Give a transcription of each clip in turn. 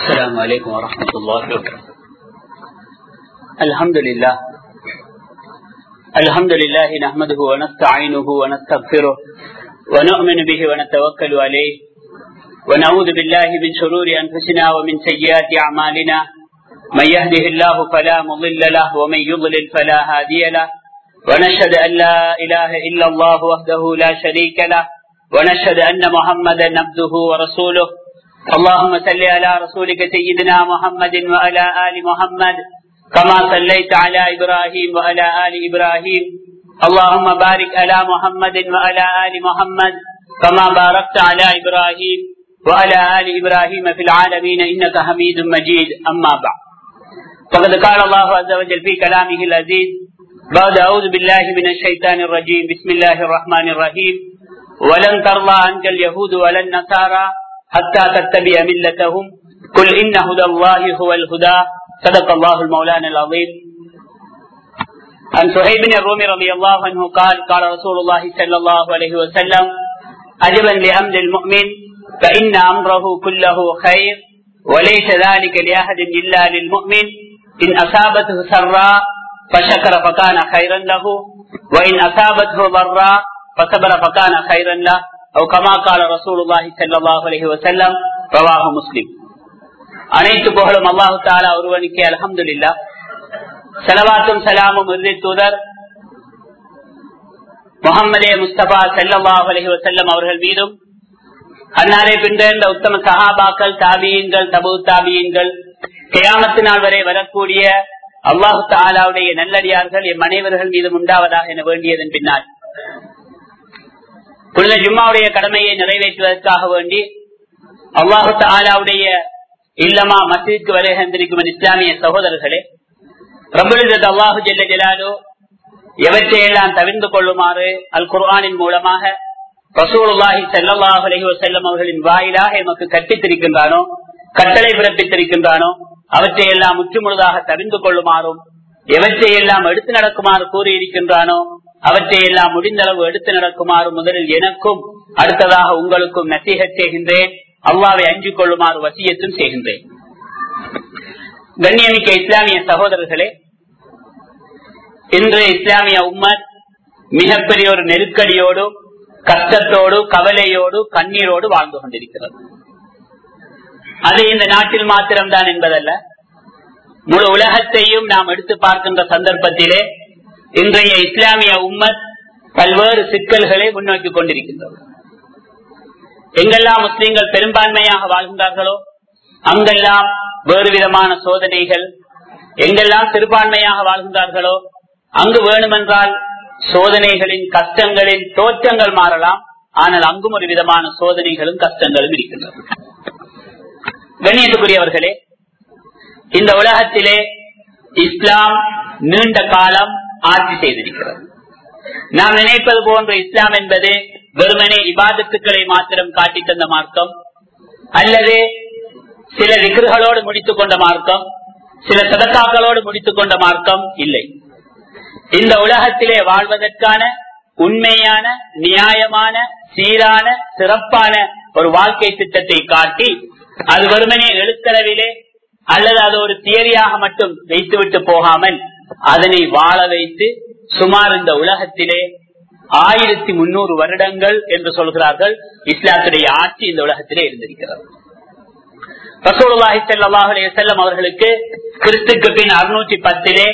السلام عليكم ورحمة الله وبركاته الحمد لله الحمد لله نحمده ونستعينه ونستغفره ونؤمن به ونتوكل عليه ونعوذ بالله من شرور أنفسنا ومن سيئات أعمالنا من يهده الله فلا مضل له ومن يضلل فلا هادي له ونشهد أن لا إله إلا الله وحده لا شريك له ونشهد أن محمدا عبده ورسوله اللهم صل على رسولك سيدنا محمد وعلى آل محمد كما صليت على إبراهيم وعلى آل إبراهيم اللهم بارك على محمد وعلى آل محمد كما باركت على إبراهيم وعلى آل إبراهيم في العالمين إنك حميد مجيد أما بعد فقد قال الله عز وجل في كلامه العزيز بعد أعوذ بالله من الشيطان الرجيم بسم الله الرحمن الرحيم ولن ترضى عنك اليهود ولا النصارى حتى تتبع ملتهم قل إن هدى الله هو الهدى صدق الله المولانا العظيم عن صهيب بن الرومي رضي الله عنه قال قال رسول الله صلى الله عليه وسلم عجبا لأمر المؤمن فإن أمره كله خير وليس ذلك لأحد إلا للمؤمن إن أصابته سراء فشكر فكان خيرا له وإن أصابته ضراء فصبر فكان خيرا له أو كما قال رسول الله صلى الله عليه وسلم رواه مسلم அனைத்து புகழும் அல்லாஹு தாலா ஒருவனுக்கு அலமதுல்லா செலவாத்தும் சலாமும் இறுதி தூதர் முகமதே முஸ்தபா செல்லல்லாஹ் அலஹி வசல்லம் அவர்கள் மீதும் அன்னாரை பின்தேர்ந்த உத்தம சஹாபாக்கள் தாபியன்கள் தபு தாபியன்கள் கிராமத்தினால் வரை வரக்கூடிய அல்லாஹு தாலாவுடைய நல்லடியார்கள் எம் அனைவர்கள் மீதும் உண்டாவதாக என வேண்டியதன் பின்னால் புனித ஜும்மாவுடைய கடமையை நிறைவேற்றுவதற்காக வேண்டி அல்லாஹு தாலாவுடைய இல்லமா மசிற்கு வருகின்றிருக்கும் இஸ்லாமிய சகோதரர்களே பிரபுலிதத் அல்லாஹு ஜெல்ல ஜலாலோ எவற்றையெல்லாம் தவிர்ந்து கொள்ளுமாறு அல் குர்ஆனின் மூலமாக ரசூலுல்லாஹி ஸல்லல்லாஹு அலைஹி வஸல்லம் அவர்களின் வாயிலாக எமக்கு கற்பித்திருக்கின்றானோ கட்டளை பிறப்பித்திருக்கின்றானோ அவற்றையெல்லாம் முற்றுமுழுதாக தவிர்ந்து கொள்ளுமாறும் எவற்றையெல்லாம் எடுத்து நடக்குமாறு கூறியிருக்கின்றானோ அவற்றையெல்லாம் முடிந்தளவு எடுத்து நடக்குமாறு முதலில் எனக்கும் அடுத்ததாக உங்களுக்கும் நசீகத் செய்கின்றேன் அல்லாவை அஞ்சு கொள்ளுமாறு வசியத்தும் செய்கின்றேன் கண்ணியமிக்க இஸ்லாமிய சகோதரர்களே இன்று இஸ்லாமிய உம்மத் மிகப்பெரிய ஒரு நெருக்கடியோடு கஷ்டத்தோடு கவலையோடு கண்ணீரோடு வாழ்ந்து கொண்டிருக்கிறது அது இந்த நாட்டில் மாத்திரம்தான் என்பதல்ல முழு உலகத்தையும் நாம் எடுத்து பார்க்கின்ற சந்தர்ப்பத்திலே இன்றைய இஸ்லாமிய உம்மத் பல்வேறு சிக்கல்களை முன்னோக்கி கொண்டிருக்கின்றது எங்கெல்லாம் முஸ்லீம்கள் பெரும்பான்மையாக வாழ்கின்றார்களோ அங்கெல்லாம் வேறு விதமான சோதனைகள் எங்கெல்லாம் சிறுபான்மையாக வாழ்கின்றார்களோ அங்கு வேணுமென்றால் சோதனைகளின் கஷ்டங்களின் தோற்றங்கள் மாறலாம் ஆனால் அங்கும் ஒரு விதமான சோதனைகளும் கஷ்டங்களும் இருக்கின்றன கண்ணியத்துக்குரியவர்களே இந்த உலகத்திலே இஸ்லாம் நீண்ட காலம் ஆட்சி செய்திருக்கிறது நாம் நினைப்பது போன்ற இஸ்லாம் என்பது வெறுமனே இபாதத்துக்களை மாத்திரம் காட்டி தந்த மார்க்கம் அல்லது சில விக்கிர்களோடு முடித்துக் கொண்ட மார்க்கம் சில சதக்காக்களோடு முடித்துக் கொண்ட மார்க்கம் இல்லை இந்த உலகத்திலே வாழ்வதற்கான உண்மையான நியாயமான சீரான சிறப்பான ஒரு வாழ்க்கை திட்டத்தை காட்டி அது வெறுமனே எழுத்தளவிலே அல்லது அது ஒரு தியரியாக மட்டும் வைத்துவிட்டு போகாமல் அதனை வாழ வைத்து சுமார் இந்த உலகத்திலே ஆயிரத்தி முன்னூறு வருடங்கள் என்று சொல்கிறார்கள் இஸ்லாத்துடைய ஆட்சி இந்த உலகத்திலே இருந்திருக்கிறது ரசூலுல்லாஹி ஸல்லல்லாஹு அலைஹி வஸல்லம் அவர்களுக்கு கிறிஸ்துக்கு பின் அறுநூற்றி பத்திலே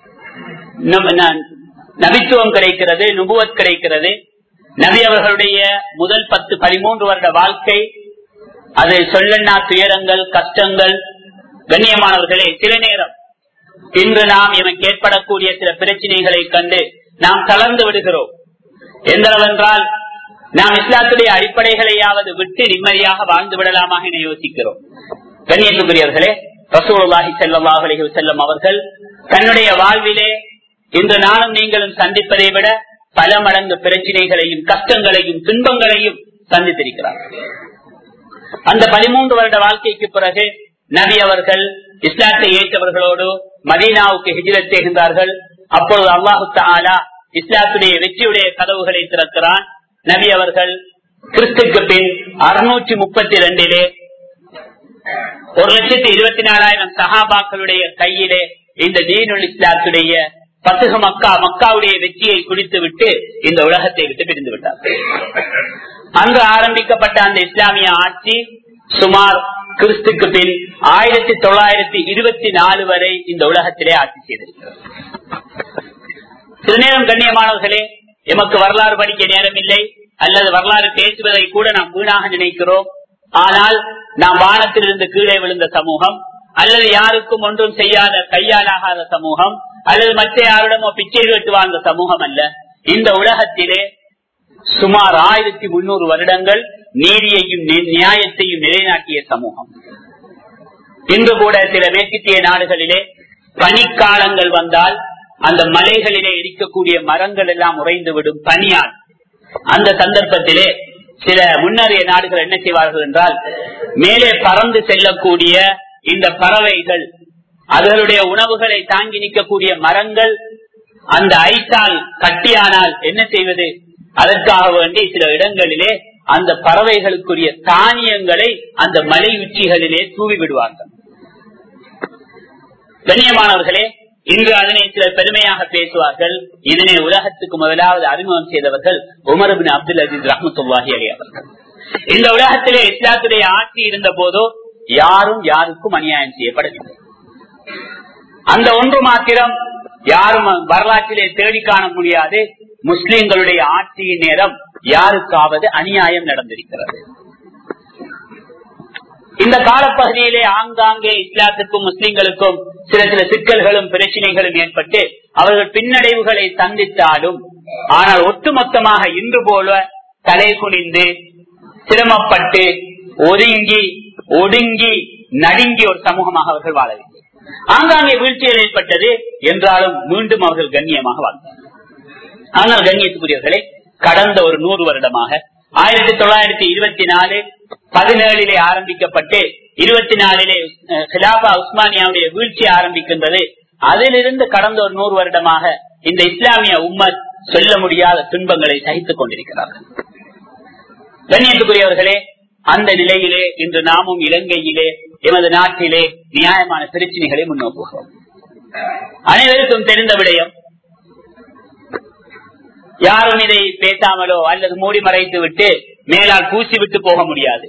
நபித்துவம் கிடைக்கிறது நுபுவத் கிடைக்கிறது நபி அவர்களுடைய முதல் பத்து பதிமூன்று வருட வாழ்க்கை அது சொல்லண்ணா துயரங்கள் கஷ்டங்கள் கண்ணியமானவர்களே சில நேரம் இன்று நாம் எனக்கு ஏற்படக்கூடிய சில பிரச்சனைகளை கண்டு நாம் கலந்து விடுகிறோம் எந்தளவென்றால் நாம் இஸ்லாத்துடைய அடிப்படைகளையாவது விட்டு நிம்மதியாக வாழ்ந்து விடலாமாக என யோசிக்கிறோம் கண்ணியத்துக்குரியவர்களே ரசூலுல்லாஹி ஸல்லல்லாஹு அலைஹி வஸல்லம் அவர்கள் தன்னுடைய வாழ்விலே இன்று நானும் நீங்களும் சந்திப்பதை விட பல மடங்கு பிரச்சனைகளையும் கஷ்டங்களையும் துன்பங்களையும் சந்தித்திருக்கிறார்கள் அந்த பதிமூன்று வருட வாழ்க்கைக்கு பிறகு நபி அவர்கள் இஸ்லாத்தை ஏற்றவர்களோடு மதீனாவுக்கு ஹிஜிரத் செய்கின்றார்கள் அப்பொழுது அல்லாஹு தாலா இஸ்லாத்துடைய வெற்றியுடைய கதவுகளை திறக்கிறான் நபி அவர்கள் கிறிஸ்துக்கு பின் அறுநூற்றி முப்பத்தி ரெண்டிலே ஒரு லட்சத்தி இருபத்தி நாலாயிரம் சஹாபாக்களுடைய கையிலே இந்த தீனுல் இஸ்லாத்துடைய பத்துக மக்கா மக்காவுடைய வெற்றியை குடித்து விட்டு இந்த உலகத்தை விட்டு பிரிந்து விட்டார் அங்கு ஆரம்பிக்கப்பட்ட அந்த இஸ்லாமிய ஆட்சி சுமார் கிறிஸ்துக்கு பின் ஆயிரத்தி தொள்ளாயிரத்தி இருபத்தி நாலு வரை இந்த உலகத்திலே ஆட்சி செய்திருக்கிறது சில நேரம் கண்ணியமானவர்களே எமக்கு வரலாறு படிக்க நேரம் இல்லை அல்லது வரலாறு பேசுவதை கூட நாம் வீணாக நினைக்கிறோம் ஆனால் நாம் வானத்திலிருந்து கீழே விழுந்த சமூகம் அல்லது யாருக்கும் ஒன்றும் செய்யாத கையாலாகாத சமூகம் அல்லது மற்ற யாரிடமோ பிச்சை கேட்டு வாழ்ந்த சமூகம் அல்ல இந்த உலகத்திலே சுமார் ஆயிரத்தி முன்னூறு வருடங்கள் நீதியையும் நியாயத்தையும் நிலைநாட்டிய சமூகம் இன்று கூட சில மேற்கத்திய நாடுகளிலே பனிக்காலங்கள் வந்தால் அந்த மலைகளிலே இருக்கக்கூடிய மரங்கள் எல்லாம் உறைந்துவிடும் பனியால் அந்த சந்தர்ப்பத்திலே சில முன்னறிய நாடுகள் என்ன செய்வார்கள் என்றால் மேலே பறந்து செல்லக்கூடிய இந்த பறவைகள் அதனுடைய உணவுகளை தாங்கி நிற்கக்கூடிய மரங்கள் அந்த ஐசால் கட்டியானால் என்ன செய்வது அதற்காக வேண்டி சில இடங்களிலே அந்த பறவைகளுக்குரிய தானியங்களை அந்த மலை உச்சிகளிலே தூவி விடுவார்கள் கண்ணியமானவர்களே இன்று அதனை சிலர் பெருமையாக பேசுவார்கள் இதனை உலகத்துக்கு முதலாவது அறிமுகம் செய்தவர்கள் உமர்பின் அப்துல் அஜீஸ் ரஹமத்துல்லாஹி அலி அவர்கள் இந்த உலகத்திலே இஸ்லாத்துடைய ஆட்சி இருந்த போதோ யாரும் யாருக்கும் அநியாயம் செய்யப்படவில்லை அந்த ஒன்று மாத்திரம் யாரும் வரலாற்றிலே தேடி காண முடியாது முஸ்லிம்களுடைய ஆட்சியின் நேரம் யாருக்காவது அநியாயம் நடந்திருக்கிறது இந்த காலப்பகுதியிலே ஆங்காங்கே இஸ்லாத்துக்கும் முஸ்லிம்களுக்கும் சில சில சிக்கல்களும் பிரச்சனைகளும் ஏற்பட்டு அவர்கள் பின்னடைவுகளை சந்தித்தாலும் ஆனால் ஒட்டுமொத்தமாக இன்று போல தலை குனிந்து சிரமப்பட்டு ஒதுங்கி ஒடுங்கி நடுங்கி ஒரு சமூகமாக அவர்கள் வாழவில்லை ஆங்காங்கே வீழ்ச்சிகள் ஏற்பட்டது என்றாலும் மீண்டும் அவர்கள் கண்ணியமாக வாழ்ந்தார் ஆனால் கண்ணியத்துக்குரியவர்களே கடந்த ஒரு நூறு வருடமாக ஆயிரத்தி தொள்ளாயிரத்தி இருபத்தி நாலு பதினேழிலே ஆரம்பிக்கப்பட்டு இருபத்தி நாலிலே ஹிலாபா உஸ்மானியாவுடைய வீழ்ச்சி ஆரம்பிக்கின்றது அதிலிருந்து கடந்த ஒரு நூறு வருடமாக இந்த இஸ்லாமிய உம்மத் சொல்ல முடியாத துன்பங்களை சகித்துக் கொண்டிருக்கிறார்கள் கண்ணியத்துக்குரியவர்களே அந்த நிலையிலே இன்று நாமும் இலங்கையிலே எமது நாட்டிலே நியாயமான பிரச்சனைகளை முன்னோக்குகிறோம் அனைவருக்கும் தெரிந்த விடயம் யாரும் இதை பேசாமலோ அல்லது மூடி மறைத்து விட்டு மேலால் பூசி விட்டு போக முடியாது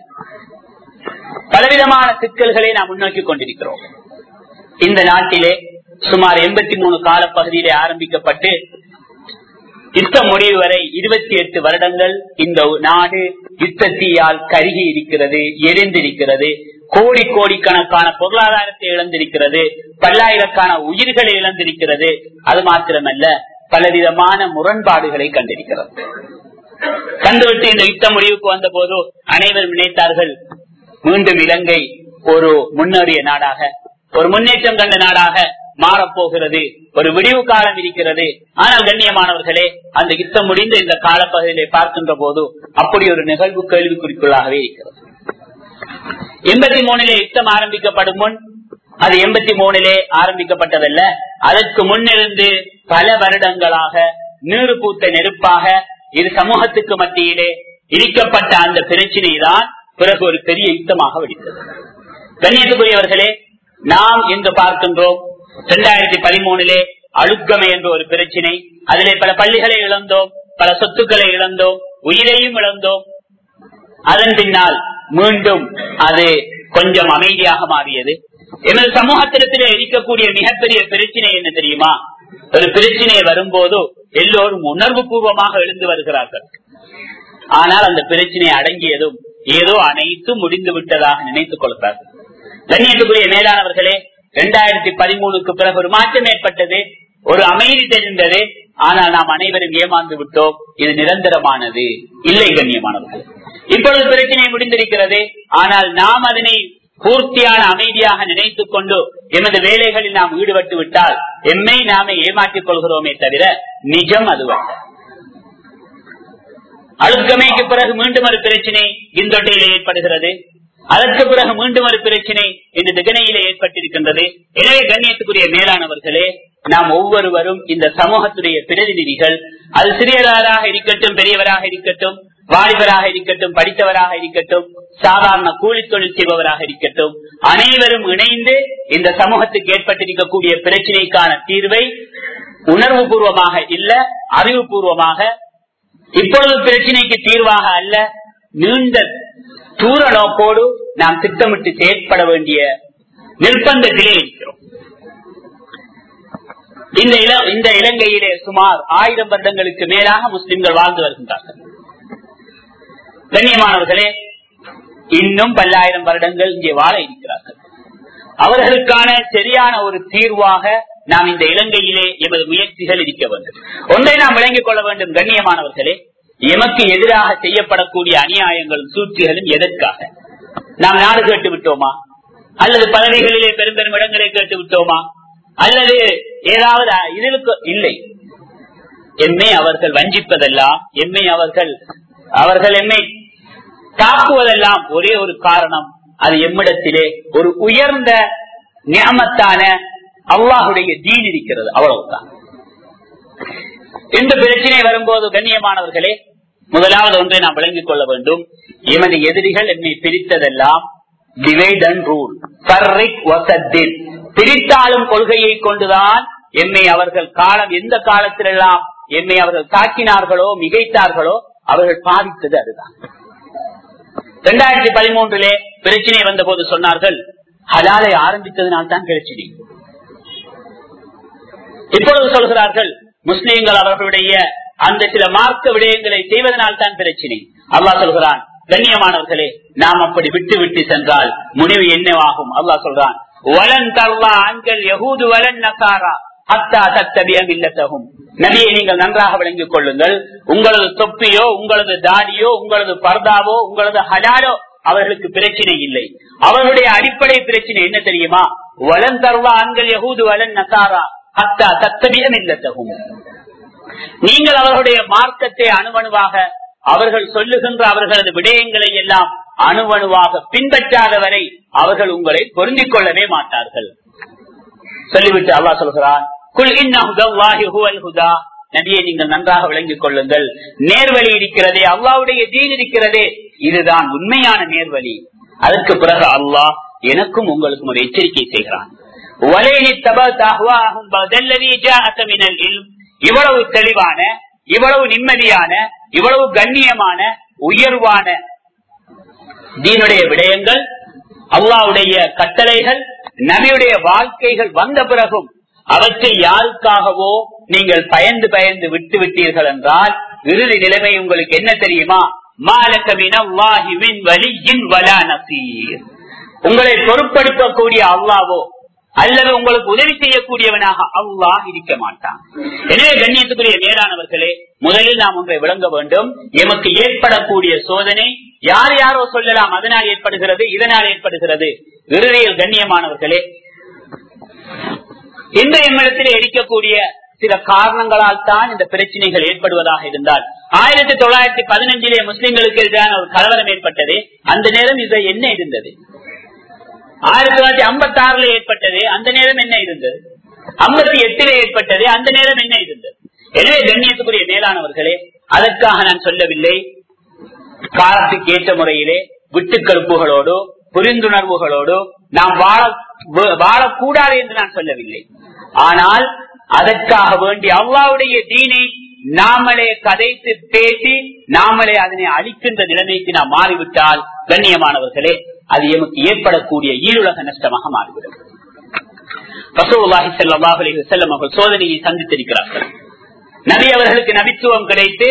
பலவிதமான சிக்கல்களை நாம் முன்னோக்கி கொண்டிருக்கிறோம் இந்த நாட்டிலே சுமார் எண்பத்தி மூணு காலப்பகுதியிலே ஆரம்பிக்கப்பட்டு யுத்த முடிவு வரை இருபத்தி எட்டு வருடங்கள் இந்த நாடு யுத்தத்தியால் கருகி இருக்கிறது எரிந்திருக்கிறது கோடி கோடிக்கணக்கான பொருளாதாரத்தை இழந்திருக்கிறது பல்லாயிரக்கான உயிர்களை இழந்திருக்கிறது அது மாத்திரமல்ல பலவிதமான முரண்பாடுகளை கண்டிருக்கிறது கண்டுவிட்டு இந்த யுத்த முடிவுக்கு வந்த போது அனைவரும் நினைத்தார்கள் மீண்டும் இலங்கை ஒரு முன்னேறிய நாடாக ஒரு முன்னேற்றம் கண்ட நாடாக மாறப்போகிறது ஒரு விடிவு காலம் இருக்கிறது ஆனால் கண்ணியமானவர்களே அந்த யுத்தம் முடிந்த இந்த காலப்பகுதியிலே பார்க்கின்ற போது அப்படி ஒரு நிகழ்வு கேள்விக்குறிக்குள்ளாகவே இருக்கிறது எண்பத்தி மூணிலே யுத்தம் ஆரம்பிக்கப்படும் முன் அது எண்பத்தி மூணிலே ஆரம்பிக்கப்பட்டதல்ல அதற்கு முன்னிருந்து பல வருடங்களாக நீறு பூத்த நெருப்பாக இரு சமூகத்துக்கு மத்தியிலே இடிக்கப்பட்ட அந்த பிரச்சினை தான் பிறகு ஒரு பெரிய யுத்தமாக வெடித்தது கண்ணியத்துக்குரியவர்களே நாம் இன்று பார்க்கின்றோம் இரண்டாயிரத்தி பதிமூணிலே அழுக்கமை என்ற ஒரு பிரச்சினை அதிலே பல பள்ளிகளை இழந்தோம் பல சொத்துக்களை இழந்தோம் உயிரையும் இழந்தோம் அதன் பின்னால் மீண்டும் அது கொஞ்சம் அமைதியாக மாறியது எனது சமூகத்திடத்திலே இருக்கக்கூடிய மிகப்பெரிய பிரச்சனை என்ன தெரியுமா ஒரு பிரச்சனை வரும்போது எல்லோரும் உணர்வு பூர்வமாக எழுந்து வருகிறார்கள் ஆனால் அந்த பிரச்சனை அடங்கியதும் ஏதோ அனைத்தும் முடிந்து விட்டதாக நினைத்துக் கொள்கிறார்கள் கண்ணியத்துக்குரிய மேலானவர்களே இரண்டாயிரத்தி பதிமூணுக்கு பிறகு ஒரு மாற்றம் ஏற்பட்டது ஒரு அமைதி தெரிந்தது ஆனால் நாம் அனைவரும் ஏமாந்து விட்டோம் இது நிரந்தரமானது இல்லை கண்ணியமானவர்கள் இப்பொழுது பிரச்சனை முடிந்திருக்கிறது ஆனால் நாம் அதனை பூர்த்தியான அமைதியாக நினைத்துக் கொண்டு எமது வேலைகளில் நாம் ஈடுபட்டு விட்டால் எம்மை நாமே ஏமாற்றிக் கொள்கிறோமே தவிர நிஜம் அதுவல்ல அழுக்கமைக்கு பிறகு மீண்டும் ஒரு பிரச்சனை இந்தொட்டையில ஏற்படுகிறது அதற்கு பிறகு மீண்டும் ஒரு பிரச்சனை இந்த திகனையில ஏற்பட்டிருக்கின்றது எனவே கண்ணியத்துக்குரிய மேலானவர்களே நாம் ஒவ்வொருவரும் இந்த சமூகத்துடைய பிரதிநிதிகள் அது சிறியவராக இருக்கட்டும் பெரியவராக இருக்கட்டும் வாலிபராக இருக்கட்டும் படித்தவராக இருக்கட்டும் சாதாரண கூலி தொழில் செய்பவராக இருக்கட்டும் அனைவரும் இணைந்து இந்த சமூகத்துக்கு ஏற்பட்டிருக்கக்கூடிய பிரச்சனைக்கான தீர்வை உணர்வு பூர்வமாக இல்ல அறிவுபூர்வமாக இப்பொழுது பிரச்சனைக்கு தீர்வாக அல்ல நீண்ட தூர நோக்கோடு நாம் திட்டமிட்டு செயற்பட வேண்டிய நிர்பந்தத்திலே இருக்கிறோம் இந்த இந்த இலங்கையிலே சுமார் ஆயிரம் வருடங்களுக்கு மேலாக முஸ்லிம்கள் வாழ்ந்து வருகின்றார்கள் கண்ணியமானவர்களே இன்னும் பல்லாயிரம் வருடங்கள் இங்கே வாழ இருக்கிறார்கள் அவர்களுக்கான சரியான ஒரு தீர்வாக நாம் இந்த இலங்கையிலே எமது முயற்சிகள் இருக்க வேண்டும் ஒன்றை நாம் விளங்கிக் கொள்ள வேண்டும் கண்ணியமானவர்களே எமக்கு எதிராக செய்யப்படக்கூடிய அநியாயங்களும் சூழ்ச்சிகளும் எதற்காக நாம் நாடு கேட்டு விட்டோமா அல்லது பதவிகளிலே பெரும் பெரும் இடங்களை கேட்டு விட்டோமா அல்லது ஏதாவது இதற்கு இல்லை எம்மை அவர்கள் வஞ்சிப்பதெல்லாம் எம்மை அவர்கள் அவர்கள் எம்மை தாக்குவதெல்லாம் ஒரே ஒரு காரணம் அது எம்மிடத்திலே ஒரு உயர்ந்த ஞாபகத்தான அல்லாஹுடைய தீன் இருக்கிறது அவ்வளவுதான் இந்த பிரச்சனை வரும்போது கண்ணியமானவர்களே முதலாவது ஒன்றை நாம் விளங்கிக் கொள்ள வேண்டும் எமது எதிரிகள் என்னை பிரித்ததெல்லாம் டிவைட் அண்ட் ரூல் பிரித்தாளும் கொள்கையை கொண்டுதான் எம்மை அவர்கள் காலம் எந்த காலத்திலெல்லாம் எம்மை அவர்கள் தாக்கினார்களோ மிகைத்தார்களோ அவர்கள் பாதித்தது அதுதான் இரண்டாயிரத்தி பதிமூன்றிலே பிரச்சனை வந்த போது சொன்னார்கள் ஹலாலை ஆரம்பித்ததினால் தான் பிரச்சனை இப்பொழுது சொல்கிறார்கள் முஸ்லீம்கள் அவர்களுடைய அந்த சில மார்க்க விடயங்களை செய்வதனால் தான் பிரச்சனை அல்லா சொல்கிறான் கண்ணியமானவர்களே நாம் அப்படி விட்டு விட்டு சென்றால் முடிவு என்னவாகும் அல்லா சொல்றான் வலன் தல்லா ஆண்கள் யகூது வலன் நசாரா ஹத்தா தத்தபியம் இல்லத்தகும் நபியை நீங்கள் நன்றாக விளங்கிக் கொள்ளுங்கள் உங்களது தொப்பியோ உங்களது தாடியோ உங்களது பர்தாவோ உங்களது ஹலாலோ அவர்களுக்கு பிரச்சனை இல்லை அவர்களுடைய அடிப்படை பிரச்சனை என்ன தெரியுமா வலன் தர்வா ஆண்கள் யகூது வலன் நசாரா ஹத்தா தத்தபியம் இல்லத்தகும் நீங்கள் அவர்களுடைய மார்க்கத்தை அணுவணுவாக அவர்கள் சொல்லுகின்ற அவர்களது விடயங்களை எல்லாம் அணுவணுவாக பின்பற்றாதவரை அவர்கள் உங்களை பொருந்திக் கொள்ளவே மாட்டார்கள் சொல்லிவிட்டு அல்லா சொல்கிறான் நபியை நீங்கள் நன்றாக விளங்கிக் கொள்ளுங்கள் நேர்வழி இருக்கிறதே அல்லாவுடைய தீன் இருக்கிறதே இதுதான் உண்மையான நேர்வழி அதற்கு பிறகு அல்லாஹ் எனக்கும் உங்களுக்கும் ஒரு எச்சரிக்கை செய்கிறான் இவ்வளவு தெளிவான இவ்வளவு நிம்மதியான இவ்வளவு கண்ணியமான உயர்வான தீனுடைய விடயங்கள் அல்லாவுடைய கட்டளைகள் நபியுடைய வாழ்க்கைகள் வந்த பிறகும் அவற்றை யாருக்காகவோ நீங்கள் பயந்து பயந்து விட்டு விட்டீர்கள் என்றால் இறுதி நிலைமை உங்களுக்கு என்ன தெரியுமா உங்களை பொருட்படுத்தக்கூடிய அல்லாவோ அல்லது உங்களுக்கு உதவி செய்யக்கூடியவனாக அல்லாஹ் இருக்க மாட்டான் எனவே கண்ணியத்துக்குரிய மேலானவர்களே முதலில் நாம் ஒன்றை விளங்க வேண்டும் எமக்கு ஏற்படக்கூடிய சோதனை யார் யாரோ சொல்லலாம் அதனால் ஏற்படுகிறது இதனால் ஏற்படுகிறது இறுதியில் கண்ணியமானவர்களே இந்த எம்மிடத்தில் இருக்கக்கூடிய சில காரணங்களால் தான் இந்த பிரச்சனைகள் ஏற்படுவதாக இருந்தால் ஆயிரத்தி தொள்ளாயிரத்தி பதினஞ்சிலே முஸ்லிம்களுக்கு எதிரான ஒரு கலவரம் ஏற்பட்டது அந்த நேரம் இதை என்ன இருந்தது ஆயிரத்தி தொள்ளாயிரத்தி ஐம்பத்தி ஆறுல ஏற்பட்டது அந்த நேரம் என்ன இருந்தது ஐம்பத்தி எட்டுல ஏற்பட்டது அந்த நேரம் என்ன இருந்தது எனவே கண்ணியத்துக்குரிய மேலானவர்களே அதற்காக நான் சொல்லவில்லை காலத்துக்கு ஏற்ற முறையிலே விட்டுக்கருப்புகளோடு புரிந்துணர்வுகளோடு நாம் வாழ வாழக்கூடாது என்று நான் சொல்லவில்லை ஆனால் அதற்காக வேண்டி அவ்வாவுடைய தீனை நாமளே கதைத்து பேசி நாமளே அதனை அழிக்கின்ற நிலைமைக்கு நாம் மாறிவிட்டால் கண்ணியமானவர்களே அது எமக்கு ஏற்படக்கூடிய ஈருலக நஷ்டமாக மாறிவிடும் பசுவாஹி செல்லாஹலி செல்லம் அவர்கள் சோதனையை சந்தித்திருக்கிறார்கள் நபி அவர்களுக்கு நபித்துவம் கிடைத்து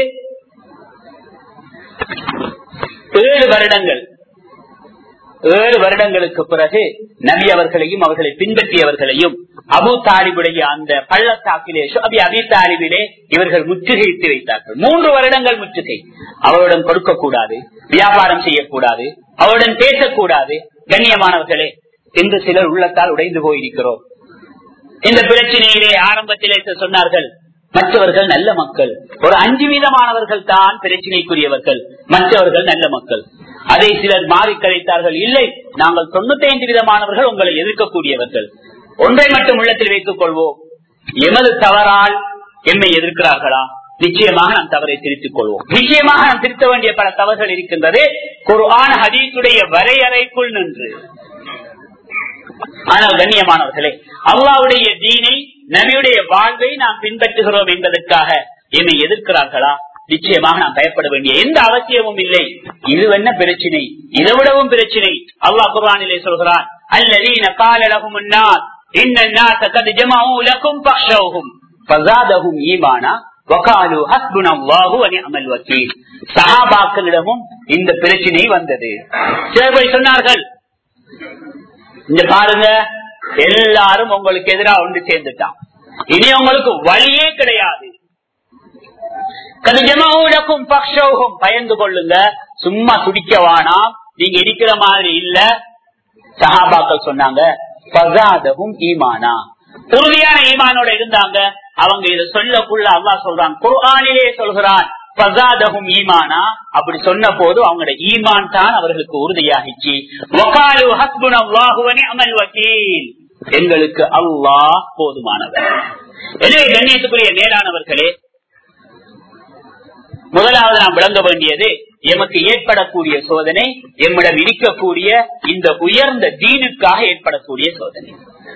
ஏழு வருடங்கள் ஏழு வருடங்களுக்கு பிறகு நபி அவர்களையும் அவர்களை பின்பற்றியவர்களையும் அபு தாலிபுடைய அந்த பள்ளத்தாக்கிலே அபி அபி தாலிபிலே இவர்கள் முற்றுகையிட்டு வைத்தார்கள் மூன்று வருடங்கள் முற்றுகை அவருடன் கொடுக்க கூடாது வியாபாரம் செய்யக்கூடாது அவருடன் பேசக்கூடாது கண்ணியமானவர்களே என்று சிலர் உள்ளத்தால் உடைந்து போயிருக்கிறோம் இந்த பிரச்சனையிலே ஆரம்பத்திலே சொன்னார்கள் மற்றவர்கள் நல்ல மக்கள் ஒரு அஞ்சு வீதமானவர்கள் தான் பிரச்சனைக்குரியவர்கள் மற்றவர்கள் நல்ல மக்கள் அதை சிலர் மாறி கழித்தார்கள் இல்லை நாங்கள் தொண்ணூத்தி ஐந்து விதமானவர்கள் உங்களை எதிர்க்கக்கூடியவர்கள் ஒன்றை மட்டும் உள்ளத்தில் வைத்துக் கொள்வோம் எமது தவறால் எம்மை எதிர்க்கிறார்களா நிச்சயமாக நாம் தவறை திருத்திக் கொள்வோம் நிச்சயமாக நாம் திருத்த வேண்டிய பல தவறுகள் இருக்கின்றது குர்ஆன் ஹதீஸுடைய வரையறைக்குள் நின்று ஆனால் கண்ணியமானவர்களே அல்லாவுடைய தீனை நபியுடைய வாழ்வை நாம் பின்பற்றுகிறோம் என்பதற்காக என்னை எதிர்க்கிறார்களா நிச்சயமாக நாம் பயப்பட வேண்டிய எந்த அவசியமும் இல்லை இது என்ன பிரச்சனை இதை விடவும் பிரச்சனை அல்லாஹ் குர்ஆனிலே சொல்கிறான் அல்லதீன قال لهم الناس ان الناس قد جمعوا لكم فاخشوهم فزادهم ايمانا وقالوا حسبنا الله ونعم الوكيل சஹாபாக்களிடமும் இந்த பிரச்சனை வந்தது சிலர் போய் சொன்னார்கள் இங்க பாருங்க எல்லாரும் உங்களுக்கு எதிராக ஒன்று சேர்ந்துட்டான் இனி உங்களுக்கு வழியே கிடையாது கதிஜமாவுலக்கும் பக்ஷோகம் பயந்து கொள்ளுங்க சும்மா துடிக்க வேணாம் நீங்க இருக்கிற மாதிரி இல்ல சஹாபாக்கள் சொன்னாங்க பசாதகும் ஈமானா உறுதியான ஈமானோட இருந்தாங்க அவங்க இதை சொல்லக்குள்ள அல்லா சொல்றான் குர்ஆனிலே சொல்கிறான் பசாதகும் ஈமானா அப்படி சொன்ன போது அவங்களோட ஈமான் தான் அவர்களுக்கு உறுதியாகிச்சு வகாலு ஹஸ்புனல்லாஹு வ நிஅமல் வக்கீல் எங்களுக்கு அல்லாஹ் போதுமானவர் எனவே கண்ணியத்துக்குரிய மேலானவர்களே முதலாவது நாம் விளங்க வேண்டியது எமக்கு ஏற்படக்கூடிய சோதனை எம்மிடம் இருக்கக்கூடிய இந்த உயர்ந்த தீனுக்காக ஏற்படக்கூடிய சோதனை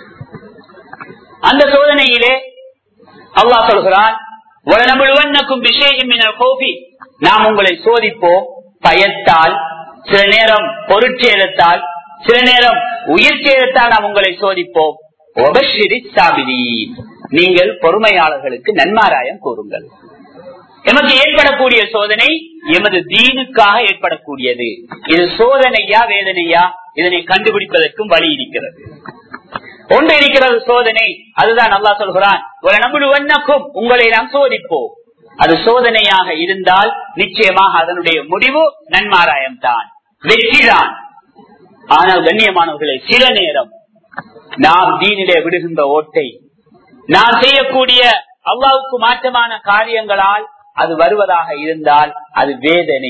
அந்த சோதனையிலே அல்லாஹ் சொல்கிறான் "வலனபுலுவன்னக்கும் பிஷைஇம் மினல் கௌஃபி", நாம் உங்களை சோதிப்போம் பயத்தால் சில நேரம் பொருட்சேதத்தால் சில நேரம் உயிர் சேதத்தால் நாம் உங்களை சோதிப்போம் "வபஷ்ஷிரி ஸாபிரீன்", நீங்கள் பொறுமையாளர்களுக்கு நன்மாராயம் கூறுங்கள் எமக்கு ஏற்படக்கூடிய சோதனை எமது தீனுக்காக ஏற்படக்கூடியது இது சோதனையா வேதனையா இதனை கண்டுபிடிப்பதற்கும் வழி இருக்கிறது ஒன்று இருக்கிறது சோதனை அதுதான் நல்லா சொல்கிறான் ஒரு நம்புடு வண்ணக்கும் உங்களை நாம் சோதிப்போம் அது சோதனையாக இருந்தால் நிச்சயமாக அதனுடைய முடிவு நன்மாராயம் தான் வெற்றிதான் ஆனால் கண்ணியமானவர்களை சில நேரம் நாம் தீனிலே விடுகின்ற ஓட்டை நாம் செய்யக்கூடிய அல்லாவுக்கு மாற்றமான காரியங்களால் அது வருவதாக இருந்தால் அது வேதனை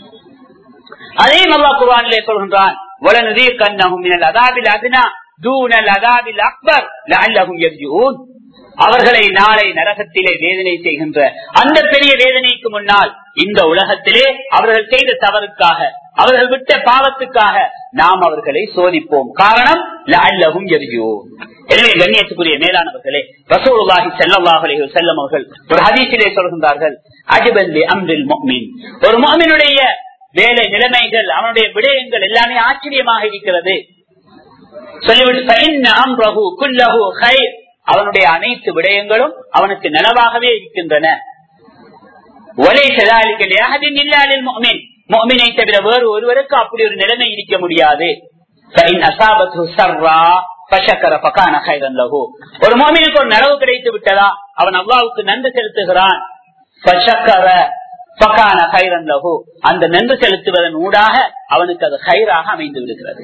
அதே அல்லா குர்ஆனிலே சொல்கின்றான் "வலனுதீர் கன்னஹும் மினல் அதாபில் அத்னா தூனல் அதாபில் அக்பர் லஅல்லஹும் யர்ஜூன்." அவர்களை நாளை நரகத்திலே வேதனை செய்கின்ற அந்த பெரிய வேதனைக்கு முன்னால் இந்த உலகத்திலே அவர்கள் செய்த தவறுக்காக அவர்கள் விட்ட பாவத்துக்காக நாம் அவர்களை சோதிப்போம் காரணம் லஅல்லஹும் யர்ஜூன் எனவே கண்ணியத்துக்குரிய மேலானவர்களே ரசூலுல்லாஹி ஸல்லல்லாஹு அலைஹி வஸல்லம் அவர்கள் ஒரு ஹதீஸிலே சொல்கின்றார்கள் அஜபன் லி அம்ரில் முஃமின் ஒரு முஃமினுடைய வேலை நிலைமைகள் அவனுடைய விடயங்கள் எல்லாமே ஆச்சரியமாக இருக்கிறது சொல்லிவிட்டு "ஃபஇன்ன அம்ரஹு குல்லஹு கைர்." அவனுடைய அனைத்து விடயங்களும் அவனுக்கு நலவாகவே இருக்கின்றன "வலைஸ ذلك لأحد إلا للمؤمن." முஃமினை தவிர வேறு ஒருவருக்கு அப்படி ஒரு நிலைமை இருக்க முடியாது فإن أصابته سرا فشكر فكان خيرا له. ஒரு மோமினுக்கு ஒரு நலவு கிடைத்து விட்டதா அவன் அல்லாவுக்கு நன்றி செலுத்துகிறான் فشكر فكان خيرا له. அந்த நன்றி செலுத்துவதன் ஊடாக அவனுக்கு அது ஹைராக அமைந்து விடுகிறது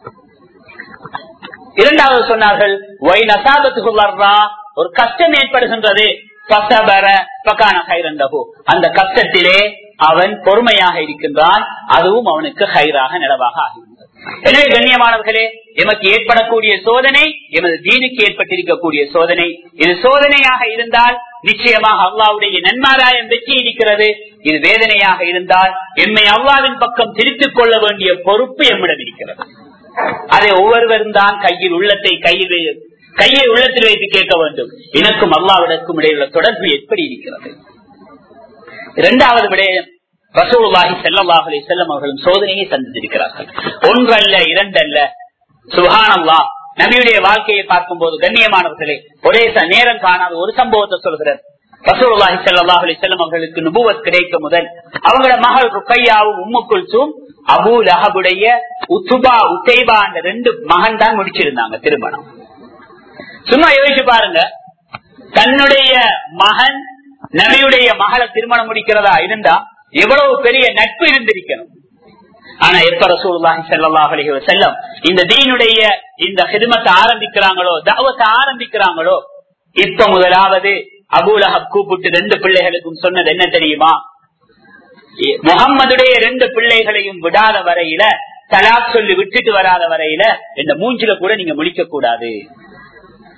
இரண்டாவது சொன்னார்கள் "ஒய் நசாபத்துக்கு வர்றா?" ஒரு கஷ்டம் ஏற்படுகின்றது "ஃபஸபர ஃபகான கைரன் லஹு." அந்த கஷ்டத்திலே அவன் பொறுமையாக இருக்கின்றான் அதுவும் அவனுக்கு ஹைராக நிலவாக ஆகின்றது எனவே கண்ணியமானவர்களே எமக்கு ஏற்படக்கூடிய சோதனை எமது தீனுக்கு ஏற்பட்டிருக்கக்கூடிய சோதனை இது சோதனையாக இருந்தால் நிச்சயமாக அல்லாவுடைய நன்மாராயம் வெற்றி இருக்கிறது இது வேதனையாக இருந்தால் எம்மை அல்லாவின் பக்கம் திருத்திக் கொள்ள வேண்டிய பொறுப்பு எம்மிடம் இருக்கிறது அதை ஒவ்வொருவரும் தான் கையில் உள்ளத்தை கையில் வை- கையை உள்ளத்தில் வைத்து கேட்க வேண்டும் எனக்கும் அல்லாவிடக்கும் இடையிலுள்ள தொடர்பு எப்படி இருக்கிறது இரண்டாவது விடயம் ரசூலுல்லாஹி ஸல்லல்லாஹு அலைஹி வஸல்லம் அவர்களும் சோதனையை சந்தித்திருக்கிறார்கள் ஒன்றல்ல இரண்டல்ல சுப்ஹானல்லாஹ் நபியுடைய வாழ்க்கையை பார்க்கும்போது கண்ணியமானவர்களே ஒரே ச- நேரம் காணாத ஒரு சம்பவத்தை சொல்கிறார் ரசூலுல்லாஹி ஸல்லல்லாஹு அலைஹி வஸல்லம் அவர்களுக்கு நுபுவத் கிடைக்க முதல் அவங்களோட மகள் ருக்கையாவும் உம்மு குல்சும் அபூ லஹபுடைய உத்துபா உத்தைபா அந்த ரெண்டு மகன் தான் முடிச்சிருந்தாங்க திருமணம் சும்மா யோசிச்சு பாருங்க தன்னுடைய மகன் நபியுடைய மகளை திருமணம் முடிக்கிறதா இருந்தா எவ்வளவு பெரிய நட்பு இருந்திருக்கணும் ஆனா எப்ப ரசூலுல்லாஹி ஸல்லல்லாஹு அலைஹி வஸல்லம் இந்த தீனுடைய இந்த ஹிதமத்தை ஆரம்பிக்கிறாங்களோ தஅவத்தை ஆரம்பிக்கிறாங்களோ இப்ப முதலாவது அபூலஹப் கூப்பிட்டு ரெண்டு பிள்ளைகளுக்கும் சொன்னது என்ன தெரியுமா முகம்மதுடைய ரெண்டு பிள்ளைகளையும் விடாத வரையில தலாக் சொல்லி விட்டுட்டு வராத வரையில இந்த மூஞ்சில கூட நீங்க முடிக்க கூடாது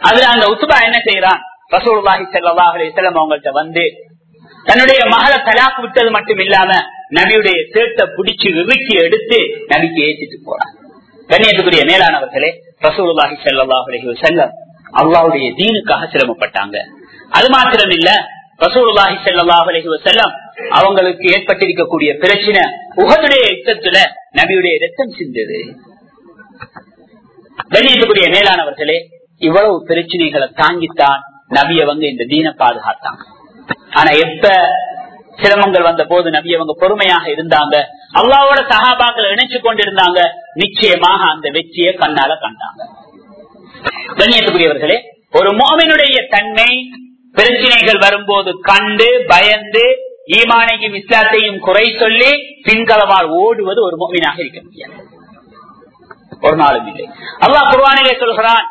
அதுல அந்த உத்துபா என்ன செய்யறான் ரசூலுல்லாஹி ஸல்லல்லாஹு அலைஹி வஸல்லம் அவங்கள்ட்ட வந்து தன்னுடைய மகளை தலாக்கு விட்டது மட்டும் இல்லாம நபியுடைய சேட்டை பிடிச்சு இறுக்கி எடுத்து நபிக்கு ஏற்றிட்டு போறான் கண்ணியத்துக்குரிய மேலானவர்களே ரசூலுல்லாஹி ஸல்லல்லாஹு அலைஹி வஸல்லம் அல்லாஹ்வுடைய தீனுக்காக சிரமப்பட்டாங்க அது மாத்திரம் இல்ல ரசூலுல்லாஹி ஸல்லல்லாஹு அலைஹி வஸல்லம் அவங்களுக்கு ஏற்பட்டிருக்கக்கூடிய பிரச்சனை உகதுடைய யுத்தத்துல நபியுடைய ரத்தம் சிந்தது கண்ணியத்துக்குரிய மேலானவர்களே இவ்வளவு பிரச்சனைகளை தாங்கித்தான் நபி அவங்க இந்த தீனை பாதுகாத்தாங்க ஆனா எப்ப சிரமங்கள் வந்த போது நபி அவங்க பொறுமையாக இருந்தாங்க அல்லாவோட சகாபாக்கள் இணைச்சு கொண்டிருந்தாங்க நிச்சயமாக அந்த வெற்றியை கண்ணால கண்டாங்க கண்ணியத்துக்குரியவர்களே ஒரு மோமினுடைய தன்மை பிரச்சனைகள் வரும்போது கண்டு பயந்து ஈமானையும் இஸ்லாத்தையும் குறை சொல்லி பின்களவால் ஓடுவது ஒரு மோமினாக இருக்க முடியாது ஒரு நாளும் இல்லை அல்லாஹ் குர்வானிலே சொல்கிறான்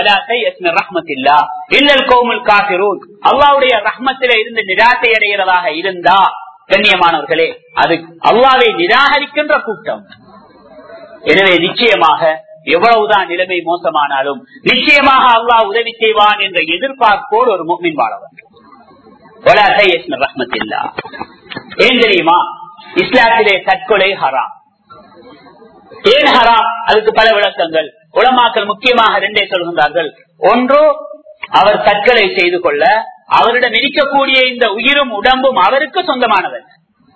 அல்லாவுடைய ரஹ்மத்தில இருந்து நிராசை அடைகிறதாக இருந்தா கண்ணியமானவர்களே அது அல்லாவை நிராகரிக்கின்ற கூட்டம் எனவே நிச்சயமாக எவ்வளவுதான் நிலைமை மோசமானாலும் நிச்சயமாக அல்லாஹ் உதவி செய்வான் என்ற எதிர்பார்ப்போடு ஒரு முக்மின் வாழவன் ரஹ்மத்தில்லா ஏன் தெரியுமா இஸ்லாத்திலே தற்கொலை ஹராம் ஏன் ஹராம் அதுக்கு பல விளக்கங்கள் உலமாக்கள் முக்கியமாக ரெண்டே சொல்கின்றார்கள் ஒன்று அவர் தற்கொலை செய்து கொள்ள அவரிடம் இருக்கக்கூடிய இந்த உயிரும் உடம்பும் அவருக்கு சொந்தமானவர்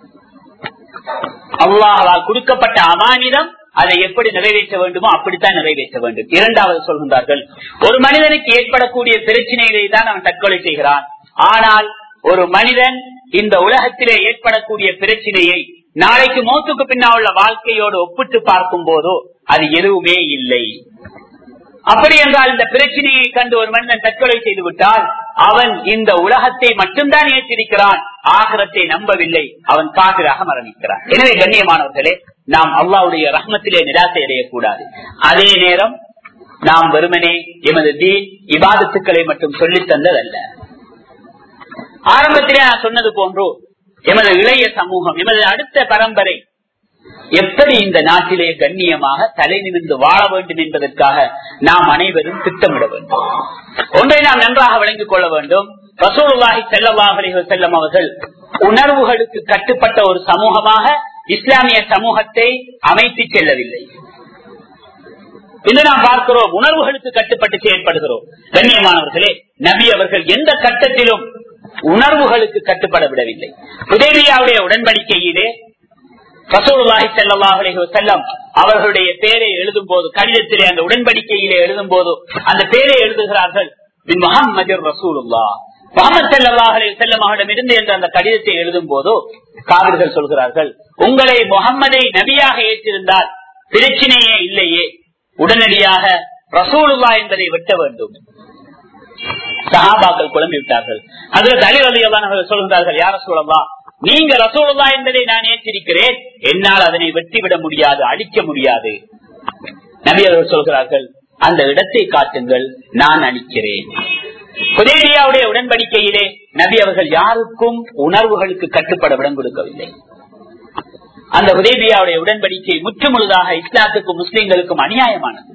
அல்லாஹால் கொடுக்கப்பட்ட அமானிதம் அதை எப்படி நிறைவேற்ற வேண்டுமோ அப்படித்தான் நிறைவேற்ற வேண்டும் இரண்டாவது சொல்கின்றார்கள் ஒரு மனிதனுக்கு ஏற்படக்கூடிய பிரச்சனைகளை தான் அவன் தற்கொலை செய்கிறான் ஆனால் ஒரு மனிதன் இந்த உலகத்திலே ஏற்படக்கூடிய பிரச்சனையை நாளைக்கு மோத்துக்கு பின்னால் உள்ள வாழ்க்கையோடு ஒப்பிட்டு பார்க்கும் போதோ அது எதுவுமே இல்லை அப்படி என்றால் இந்த பிரச்சனையை கண்டு ஒரு மனிதன் தற்கொலை செய்து விட்டால் அவன் இந்த உலகத்தை மட்டும்தான் ஏற்றிருக்கிறான் ஆகரத்தை நம்பவில்லை அவன் காவிராக மரணிக்கிறான் எனவே கண்ணியமானவர்களே நாம் அல்லாவுடைய ரஹ்மத்திலே நிராசை அடையக்கூடாது அதே நேரம் நாம் வெறுமனே எமது தீன் இபாதத்துக்களை மட்டும் சொல்லித் தந்ததல்ல ஆரம்பத்திலே நான் சொன்னது போன்றோ எமது இளைய சமூகம் எமது அடுத்த பரம்பரை எப்படி இந்த நாட்டிலே கண்ணியமாக தலை நிமிர்ந்து வாழ வேண்டும் என்பதற்காக நாம் அனைவரும் திட்டமிட வேண்டும் ஒன்றை நாம் நன்றாக விளங்கிக் கொள்ள வேண்டும் ரசூலுல்லாஹி செல்லவாக செல்லம் அவர்கள் உணர்வுகளுக்கு கட்டுப்பட்ட ஒரு சமூகமாக இஸ்லாமிய சமூகத்தை அமைத்து செல்லவில்லை இன்று நாம் பார்க்கிறோம் உணர்வுகளுக்கு கட்டுப்பட்டு செயல்படுகிறோம் கண்ணியமானவர்களே நபி அவர்கள் எந்த கட்டத்திலும் உணர்வுகளுக்கு கட்டுப்பட விடவில்லை உதவியாவுடைய உடன்படிக்கையிலே ரசூலுல்லாஹி ஸல்லல்லாஹு செல்லம் அவர்களுடைய பேரை எழுதும் போது கடிதத்திலே அந்த உடன்படிக்கையிலே எழுதும் போது அந்த பேரை எழுதுகிறார்கள் முகமது ரசூலுல்லா முகமது சல்லாஹ் அலி செல்லம் அவரிடம் இருந்து என்று அந்த கடிதத்தை எழுதும் போதோ காவிர்கள் சொல்கிறார்கள் உங்களை முகம்மதை நபியாக ஏற்றிருந்தால் பிரச்சனையே இல்லையே உடனடியாக ரசூலுல்லா என்பதை வெட்ட வேண்டும் சஹாபாக்கள் குழம்பி விட்டார்கள் அதில் தலி அலியல்லான் சொல்கிறார்கள் யார சூழல்லா நீங்க ரசூலுல்லா என்பதை நான் ஏற்றிருக்கிறேன் என்னால் அதனை வெட்டிவிட முடியாது அழிக்க முடியாது நபி அவர்கள் சொல்கிறார்கள் அந்த இடத்தை காட்டுங்கள் நான் அழிக்கிறேன் புதேரியாவுடைய உடன்படிக்கையிலே நபி அவர்கள் யாருக்கும் உணர்வுகளுக்கு கட்டுப்பட விடம் கொடுக்கவில்லை அந்த உதேபியாவுடைய உடன்படிக்கை முற்றுமுழுதாக இஸ்லாத்துக்கும் முஸ்லிம்களுக்கும் அநியாயமானது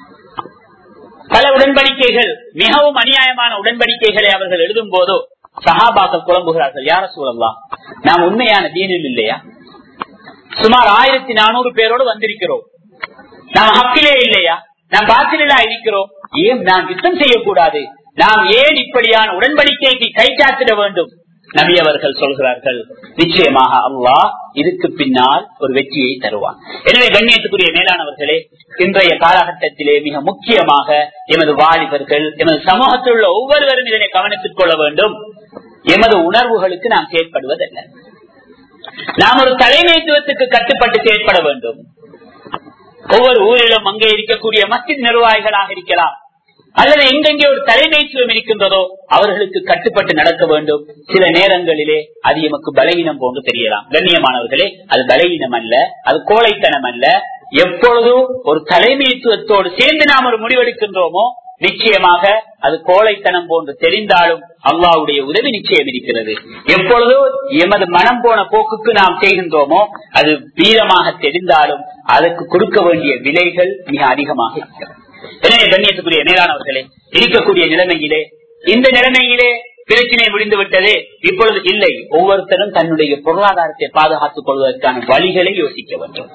பல உடன்படிக்கைகள் மிகவும் அநியாயமான உடன்படிக்கைகளை அவர்கள் எழுதும் போதோ சஹாபாக்கள் குழம்புகிறார்கள் யார சூழல்லாம் நாம் உண்மையான தீனில் இல்லையா சுமார் ஆயிரத்தி நானூறு பேரோடு வந்திருக்கிறோம் நாம் ஹக்கிலே இல்லையா நாம் பாத்திரலா இருக்கிறோம் ஏன் நாம் யுத்தம் செய்யக்கூடாது நாம் ஏன் இப்படியான உடன்படிக்கைக்கு கை சாத்திட வேண்டும் நபி அவர்கள் சொல்கிறார்கள் நிச்சயமாக அல்லாஹ் இதுக்கு பின்னால் ஒரு வெற்றியை தருவான் எனவே கண்ணியத்துக்குரிய மேலானவர்களே இன்றைய காலகட்டத்திலே மிக முக்கியமாக எமது வாலிபர்கள் எமது சமூகத்தில் உள்ள ஒவ்வொருவரும் இதனை கவனித்துக் கொள்ள வேண்டும் எமது உணர்வுகளுக்கு நாம் செயற்படுவதல்ல நாம் ஒரு தலைமைத்துவத்துக்கு கட்டுப்பட்டு செயற்பட வேண்டும் ஒவ்வொரு ஊரிலும் அங்கே இருக்கக்கூடிய மஸ்ஜித் நிர்வாகிகளாக இருக்கலாம் அல்லது எங்கெங்கே ஒரு தலைமைத்துவம் இருக்கின்றதோ அவர்களுக்கு கட்டுப்பட்டு நடக்க வேண்டும் சில நேரங்களிலே அது எமக்கு பலவீனம் போன்று தெரியலாம் கண்ணியமானவர்களே அது பலவீனம் அல்ல அது கோழைத்தனம் அல்ல எப்பொழுதும் ஒரு தலைமைத்துவத்தோடு சேர்ந்து நாம் ஒரு முடிவெடுக்கின்றோமோ நிச்சயமாக அது கோழைத்தனம் போன்று தெரிந்தாலும் அல்லாவுடைய உதவி நிச்சயம் இருக்கிறது எப்பொழுதோ எமது மனம் போன போக்குக்கு நாம் செய்கின்றோமோ அது வீரமாக தெரிந்தாலும் அதற்கு கொடுக்க வேண்டிய விலைகள் மிக அதிகமாக இருக்கிறது எனவே கண்ணியத்துக்குரிய மேலானவர்களே இருக்கக்கூடிய நிலைமையிலே இந்த நிலைமையிலே பிரச்சனை முடிந்து விட்டது இப்பொழுது இல்லை ஒவ்வொருத்தரும் தன்னுடைய பொருளாதாரத்தை பாதுகாத்துக் கொள்வதற்கான வழிகளை யோசிக்க வேண்டும்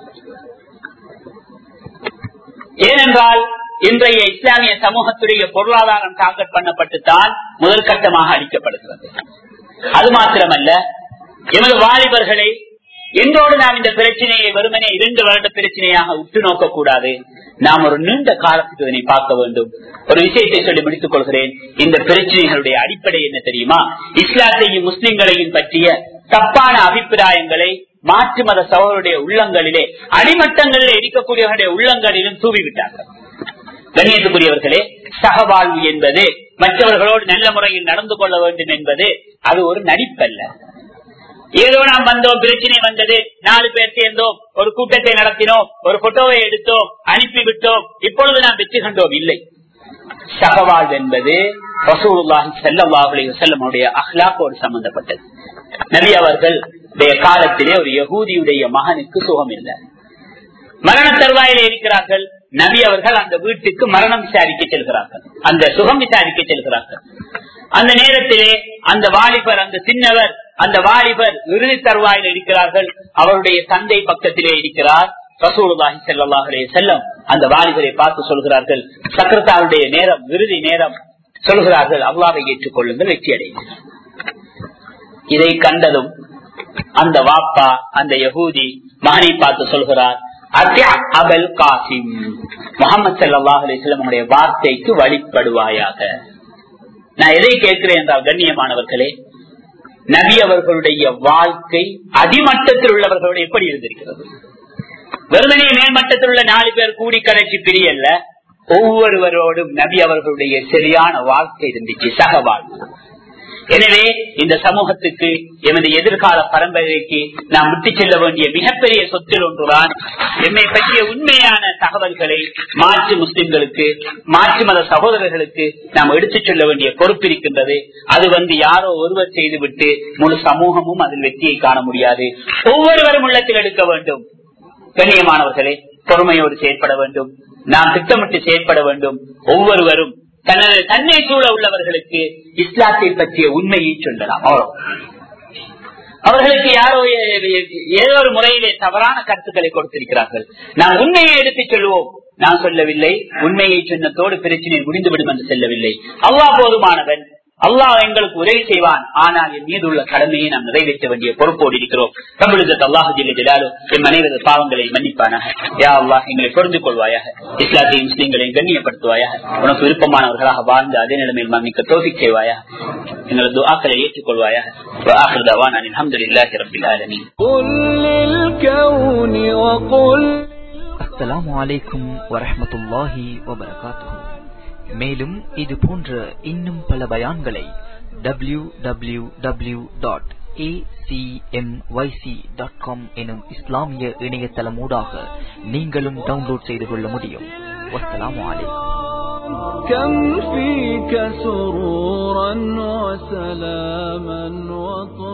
ஏனென்றால் இன்றைய இஸ்லாமிய சமூகத்துடைய பொருளாதாரம் டார்கெட் பண்ணப்பட்டுத்தான் முதல் கட்டமாக அளிக்கப்படுகிறது அது மாத்திரமல்ல எமது வாலிபர்களை என்றோடு நாம் இந்த பிரச்சனையை வெறுமனே இரண்டு வருட பிரச்சனையாக உற்று நோக்க கூடாது நாம் ஒரு நீண்ட காலத்துக்கு இதனை பார்க்க வேண்டும் ஒரு விஷயத்தை சொல்லி முடித்துக் கொள்கிறேன் இந்த பிரச்சனைகளுடைய அடிப்படை என்ன தெரியுமா இஸ்லாத்தையும் முஸ்லிம்களையும் பற்றிய தப்பான அபிப்பிராயங்களை மாற்று மத சகோதரருடைய உள்ளங்களிலே அடிமட்டங்களில் இருக்கக்கூடியவர்களுடைய உள்ளங்களிலும் தூவிவிட்டார்கள் கண்ணியத்துக்குரியவர்களே சகவாழ்வு என்பது மற்றவர்களோடு நல்ல முறையில் நடந்து கொள்ள வேண்டும் என்பது அது ஒரு நடிப்பல்ல ஏதோ நாம் வந்தோம் பிரச்சனை வந்தது நாலு பேர் சேர்ந்தோம் ஒரு கூட்டத்தை நடத்தினோம் ஒரு போட்டோவை எடுத்தோம் அனுப்பிவிட்டோம் இப்பொழுது நாம் வெற்றி கண்டோம் இல்லை சகவாழ்வு என்பது ரசூலுல்லாஹி ஸல்லல்லாஹு அலைஹி வஸல்லமுடைய அஹ்லாக்கோடு சம்பந்தப்பட்டது நபி அவர்கள் காலத்திலே ஒரு யகூதியுடைய மகனுக்கு சுகம் இல்லை மரண தருவாயில இருக்கிறார்கள் நபி அவர்கள் அந்த வீட்டுக்கு மரணம் விசாரிக்க செல்கிறார்கள் அந்த சுகம் விசாரிக்க செல்கிறார்கள் அந்த நேரத்திலே அந்த வாலிபர் அந்த சின்னவர் அந்த வாலிபர் இறுதி தருவாயில் இருக்கிறார்கள் அவருடைய தந்தை பக்கத்திலே இருக்கிறார் ரசூலுல்லாஹி ஸல்லல்லாஹு அலைஹி வஸல்லம் அந்த வாலிபரை பார்த்து சொல்கிறார்கள் சக்கரத்தாருடைய நேரம் இறுதி நேரம் சொல்கிறார்கள் அல்லாவை ஏற்றுக்கொள்ளுங்கள் வெற்றி அடைகிறார் இதை கண்டதும் அந்த வாப்பா அந்த யகூதி மகனை பார்த்து சொல்கிறார் அபல் காசிம் முகமது சல்லாஹ் அலிஸ்லமுடைய வார்த்தைக்கு வழிபடுவாயாக நான் எதை கேட்கிறேன் என்றால் கண்ணியமானவர்களே நபி அவர்களுடைய வாழ்க்கை அடிமட்டத்தில் உள்ளவர்களோடு எப்படி இருந்திருக்கிறது வெறுமனே மேல்மட்டத்தில் உள்ள நாலு பேர் கூடி கரைச்சி பிரியல்ல ஒவ்வொருவரோடும் நபி அவர்களுடைய சரியான வாழ்க்கை இருந்துச்சு சக வாழ்வு எனவே இந்த சமூகத்துக்கு எமது எதிர்கால பரம்பரைக்கு நாம் விட்டு செல்ல வேண்டிய மிகப்பெரிய சொத்தில் ஒன்றுதான் எம்மை பற்றிய உண்மையான தகவல்களை மாற்று முஸ்லிம்களுக்கு மாற்று மத சகோதரர்களுக்கு நாம் எடுத்துச் சொல்ல வேண்டிய பொறுப்பு இருக்கின்றது அது வந்து யாரோ ஒருவர் செய்துவிட்டு முழு சமூகமும் அதில் வெற்றியை காண முடியாது ஒவ்வொருவரும் உள்ளத்தில் எடுக்க வேண்டும் கண்ணியமானவர்களே பொறுமையோடு செயற்பட வேண்டும் நாம் திட்டமிட்டு செயற்பட வேண்டும் ஒவ்வொருவரும் தனது தன்னை சூழ உள்ளவர்களுக்கு இஸ்லாத்தை பற்றிய உண்மையை சொல்லலாம் அவர்களுக்கு யாரோ ஏதோ ஒரு முறையிலே தவறான கருத்துக்களை கொடுத்திருக்கிறார்கள் நாம் உண்மையை எடுத்துச் சொல்லுவோம் நான் சொல்லவில்லை உண்மையை சொன்னதோடு பிரச்சனை முடிந்துவிடும் என்று சொல்லவில்லை அவ்வா போதுமானவன் அல்லாஹ் எங்களுக்கு உதவி செய்வான் ஆனால் என் மீது உள்ள கடமையை நாம் நிறைவேற்ற வேண்டிய பொறுப்போடு இருக்கிறோம் தமிழகத் அல்லாஹு ஜில்லாலும் என் மனைவரது பாவங்களை மன்னிப்பானாக யா அல்லாஹ் எங்களை புரிந்து கொள்வாயாக இஸ்லாத்தை முஸ்லீம்களையும் கண்ணியப்படுத்துவாயாக உனக்கு விருப்பமானவர்களாக வாழ்ந்து அதே நிலைமையில் மன்னிக்க தோல்வி செய்வாயாக எங்களது ஆக்களை ஏற்றுக்கொள்வாயாக وآخر دعوانا الحمد لله رب العالمين قل للكون وقل அஸ்ஸலாமு அலைக்கும் வரஹ்மத்துல்லாஹி வபரகாத்துஹு மேலும் இது போன்ற இன்னும் பல பயான்களை W W W dot dot com எனும் இஸ்லாமிய இணையதளமூடாக நீங்களும் டவுன்லோட் செய்து கொள்ள முடியும் வஸ்ஸலாமு அலைக்கும் كم فيك سرورا وسلاما وطهورا